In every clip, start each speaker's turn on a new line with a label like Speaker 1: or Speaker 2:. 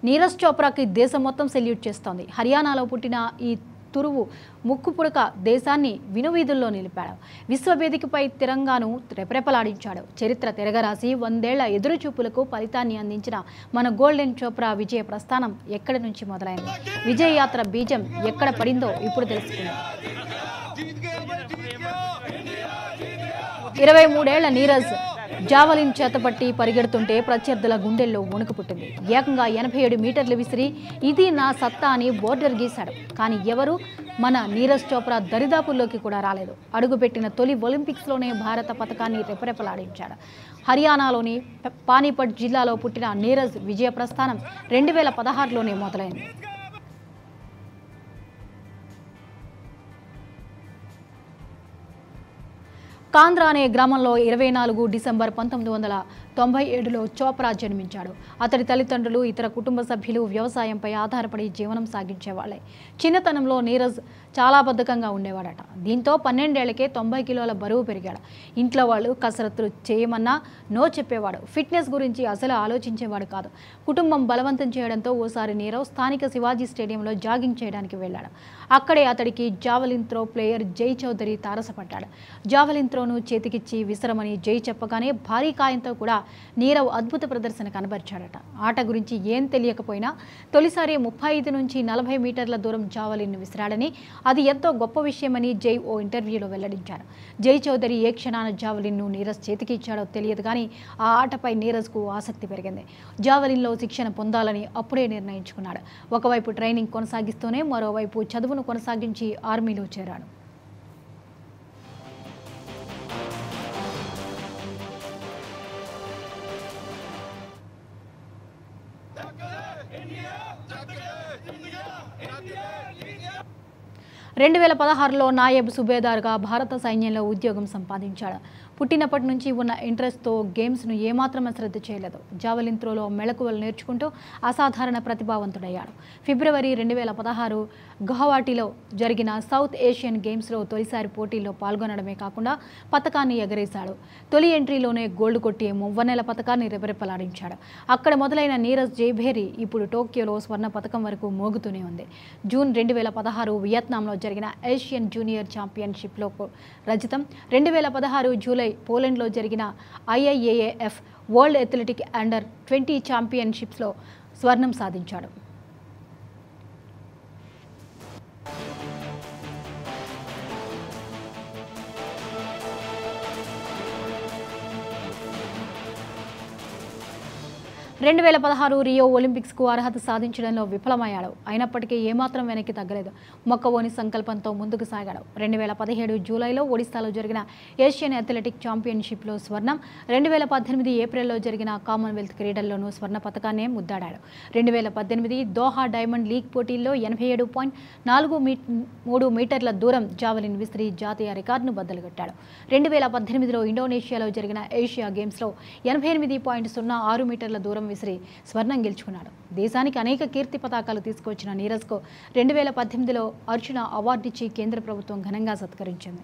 Speaker 1: నీరజ్ చోప్రాకి దేశం మొత్తం సెల్యూట్ చేస్తోంది హర్యానాలో పుట్టిన ఈ తురువు ముక్కు పుడక దేశాన్ని వినువీధుల్లో నిలిపాడు విశ్వవేదికపై తిరంగాను రెపరెపలాడించాడు చరిత్ర తిరగరాసి వందేళ్ల ఎదురుచూపులకు ఫలితాన్ని అందించిన మన గోల్డెన్ చోప్రా విజయ ప్రస్థానం ఎక్కడి నుంచి మొదలైంది విజయ యాత్ర బీజం ఎక్కడ పడిందో ఇప్పుడు తెలుసుకుందాం ఇరవై మూడేళ్ల నీరజ్ జావలిన్ చేతపట్టి పరిగెడుతుంటే ప్రత్యర్థుల గుండెల్లో వణుకు పుట్టింది ఏకంగా ఎనభై ఏడు మీటర్లు విసిరి ఇది నా సత్తా అని బోర్డర్ గీశాడు కానీ ఎవరు మన నీరజ్ చోప్రా దరిదాపుల్లోకి కూడా రాలేదు అడుగుపెట్టిన తొలి ఒలింపిక్స్లోనే భారత పథకాన్ని రెపరెపలాడించాడు హర్యానాలోని పానీపట్ జిల్లాలో పుట్టిన నీరజ్ విజయ ప్రస్థానం రెండు వేల పదహారులోనే మొదలైంది కాంద్రా అనే గ్రామంలో ఇరవై నాలుగు డిసెంబర్ పంతొమ్మిది వందల తొంభై ఏడులో చోప్రా జన్మించాడు అతడి తల్లిదండ్రులు ఇతర కుటుంబ సభ్యులు వ్యవసాయంపై ఆధారపడి జీవనం సాగించేవాళ్ళే చిన్నతనంలో నీరజ్ చాలా బద్ధకంగా ఉండేవాడట దీంతో పన్నెండేళ్లకే తొంభై కిలోల బరువు పెరిగాడు ఇంట్లో వాళ్ళు కసరత్తులు చేయమన్నా నో చెప్పేవాడు ఫిట్నెస్ గురించి అసలు ఆలోచించేవాడు కాదు కుటుంబం బలవంతం చేయడంతో ఓసారి నీరవ్ స్థానిక శివాజీ స్టేడియంలో జాగింగ్ చేయడానికి వెళ్ళాడు అక్కడే అతడికి జావలిన్ త్రో ప్లేయర్ జై చౌదరి తారసపడ్డాడు జావలిన్ త్రోను చేతికిచ్చి విసరమని జై చెప్పగానే భారీ కాయంతో కూడా నీరవ్ అద్భుత ప్రదర్శన కనబరిచాడట ఆట గురించి ఏం తెలియకపోయినా తొలిసారి ముప్పై ఐదు నుంచి నలభై మీటర్ల దూరం జావలిన్ విసిరాడని అది ఎంతో గొప్ప విషయమని జై ఓ ఇంటర్వ్యూలో వెల్లడించారు జై చౌదరి ఏ క్షణాన జావలిన్ను నీరజ్ చేతికి ఇచ్చాడో తెలియదు కానీ ఆ ఆటపై నీరజ్కు ఆసక్తి పెరిగింది జావలిన్లో శిక్షణ పొందాలని అప్పుడే నిర్ణయించుకున్నాడు ఒకవైపు ట్రైనింగ్ కొనసాగిస్తూనే మరోవైపు చదువును కొనసాగించి ఆర్మీలో చేరాడు రెండు వేల పదహారులో నాయబ్ సుబేదార్గా భారత సైన్యంలో ఉద్యోగం సంపాదించాడు పుట్టినప్పటి నుంచి ఉన్న ఇంట్రెస్ట్తో గేమ్స్ను ఏమాత్రం శ్రద్ధ చేయలేదు జావలిన్ త్రోలో మెళకువలు నేర్చుకుంటూ అసాధారణ ప్రతిభావంతుడయ్యాడు ఫిబ్రవరి రెండు వేల పదహారు గుహవాటిలో జరిగిన సౌత్ ఏషియన్ గేమ్స్లో తొలిసారి పోటీల్లో పాల్గొనడమే కాకుండా పథకాన్ని ఎగరేశాడు తొలి ఎంట్రీలోనే గోల్డ్ కొట్టి మువ్వనెల పథకాన్ని రెపరెపలాడించాడు అక్కడ మొదలైన నీరజ్ జైభేరి ఇప్పుడు టోక్యోలో స్వర్ణ పథకం వరకు మోగుతూనే ఉంది జూన్ రెండు వేల పదహారు వియత్నాంలో జరిగిన ఏషియన్ జూనియర్ ఛాంపియన్షిప్లో రజితం రెండు వేల పదహారు జూలై పోలాండ్లో జరిగిన IIAAF world athletic under twenty ఛాంపియన్షిప్స్లో స్వర్ణం సాధించాడు రెండు వేల పదహారు రియో ఒలింపిక్స్కు అర్హత సాధించడంలో విఫలమయ్యాడు అయినప్పటికీ ఏమాత్రం వెనక్కి తగ్గలేదు మొక్కవోని సంకల్పంతో ముందుకు సాగాడు రెండు వేల పదిహేడు జూలైలో ఒడిశాలో జరిగిన ఏషియన్ అథ్లెటిక్ ఛాంపియన్షిప్లో స్వర్ణం రెండు వేల పద్దెనిమిది ఏప్రిల్లో జరిగిన కామన్వెల్త్ క్రీడల్లోనూ స్వర్ణ పథకాన్నే ముద్దాడాడు రెండు వేల పద్దెనిమిది దోహా డైమండ్ లీగ్ పోటీల్లో ఎనభై ఏడు పాయింట్ నాలుగు మీ మూడు మీటర్ల దూరం జావలిన్ విసిరి జాతీయ రికార్డును బద్దలుగొట్టాడు రెండు వేల పద్దెనిమిదిలో ఇండోనేషియాలో జరిగిన ఏషియా గేమ్స్లో ఎనభై ఎనిమిది పాయింట్ సున్నా ఆరు మీటర్ల దూరం విసిరి స్వర్ణం గెలుచుకున్నాడు దేశానికి అనేక కీర్తి పతాకాలు తీసుకొచ్చిన నీరజ్కు రెండు వేల పద్దెనిమిదిలో అర్జున అవార్డు ఇచ్చి కేంద్ర ప్రభుత్వం ఘనంగా సత్కరించింది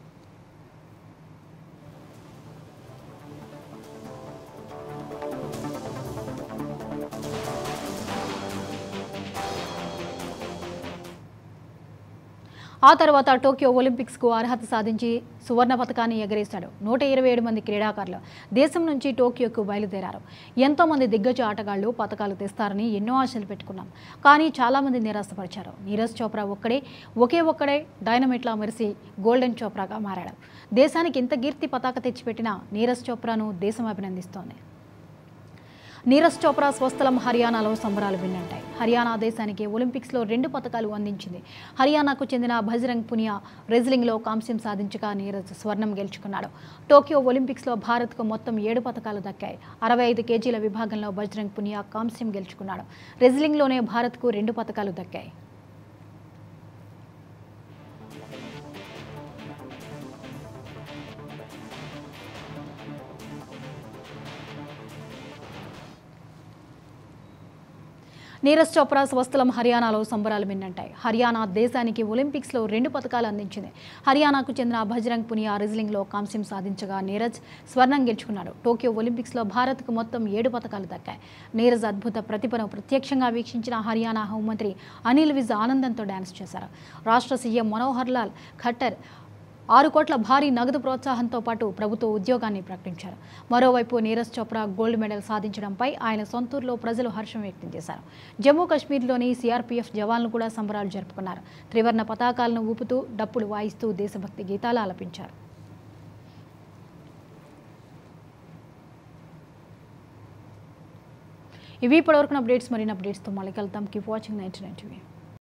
Speaker 1: ఆ తర్వాత టోక్యో ఒలింపిక్స్కు అర్హత సాధించి సువర్ణ పథకాన్ని ఎగరేశాడు నూట ఇరవై ఏడు మంది క్రీడాకారులు దేశం నుంచి టోక్యోకు బయలుదేరారు ఎంతోమంది దిగ్గజ ఆటగాళ్లు పథకాలు తెస్తారని ఎన్నో ఆశలు పెట్టుకున్నాం కానీ చాలామంది నిరాశపరిచారు నీరజ్ చోప్రా ఒక్కడే ఒకే ఒక్కడే డైనమిట్లా మెరిసి గోల్డెన్ చోప్రాగా మారాడు దేశానికి ఇంత కీర్తి పతాక తెచ్చిపెట్టిన నీరజ్ చోప్రాను దేశం అభినందిస్తోంది నీరజ్ చోప్రా స్వస్థలం హర్యానాలో సంబరాలు విన్నంటాయి హర్యానా దేశానికి ఒలింపిక్స్లో రెండు పథకాలు అందించింది హర్యానాకు చెందిన బజరంగ్ పునియా రెజ్లింగ్లో కాంస్యం సాధించగా నీరజ్ స్వర్ణం గెలుచుకున్నాడు టోక్యో ఒలింపిక్స్లో భారత్కు మొత్తం ఏడు పథకాలు దక్కాయి అరవై ఐదు కేజీల విభాగంలో బజరంగ్ పునియా కాంస్యం గెలుచుకున్నాడు రెజ్లింగ్లోనే భారత్కు రెండు పథకాలు దక్కాయి నీరజ్ చోప్రా స్వస్థలం హర్యానాలో సంబరాలు మిన్నంటాయి హర్యానా దేశానికి ఒలింపిక్స్లో రెండు పథకాలు అందించింది హర్యానాకు చెందిన బజరంగ్ పునియా రెజ్లింగ్లో కాంస్యం సాధించగా నీరజ్ స్వర్ణం గెలుచుకున్నాడు టోక్యో ఒలింపిక్స్లో భారత్కు మొత్తం ఏడు పథకాలు దక్కాయి నీరజ్ అద్భుత ప్రతిభను ప్రత్యక్షంగా వీక్షించిన హర్యానా హోంమంత్రి అనిల్ విజ్ ఆనందంతో డ్యాన్స్ చేశారు రాష్ట్ర సీఎం మనోహర్ లాల్ ఖట్టర్ ఆరు కోట్ల భారీ నగదు ప్రోత్సాహంతో పాటు ప్రభుత్వ ఉద్యోగాన్ని ప్రకటించారు మరోవైపు నీరజ్ చోప్రా గోల్డ్ మెడల్ సాధించడంపై ఆయన సొంతూరులో ప్రజలు హర్షం వ్యక్తం చేశారు జమ్మూ కాశ్మీర్లోని సిఆర్పీఎఫ్ జవాన్లు కూడా సంబరాలు జరుపుకున్నారు త్రివర్ణ పతాకాలను ఊపుతూ డప్పులు వాయిస్తూ దేశభక్తి గీతాలు ఆలపించారు ఇవి ఇప్పటివరకు అప్డేట్స్ మరిన్ని అప్డేట్స్తో మళ్ళీ కలుద్దాం keep watching ninety nine TV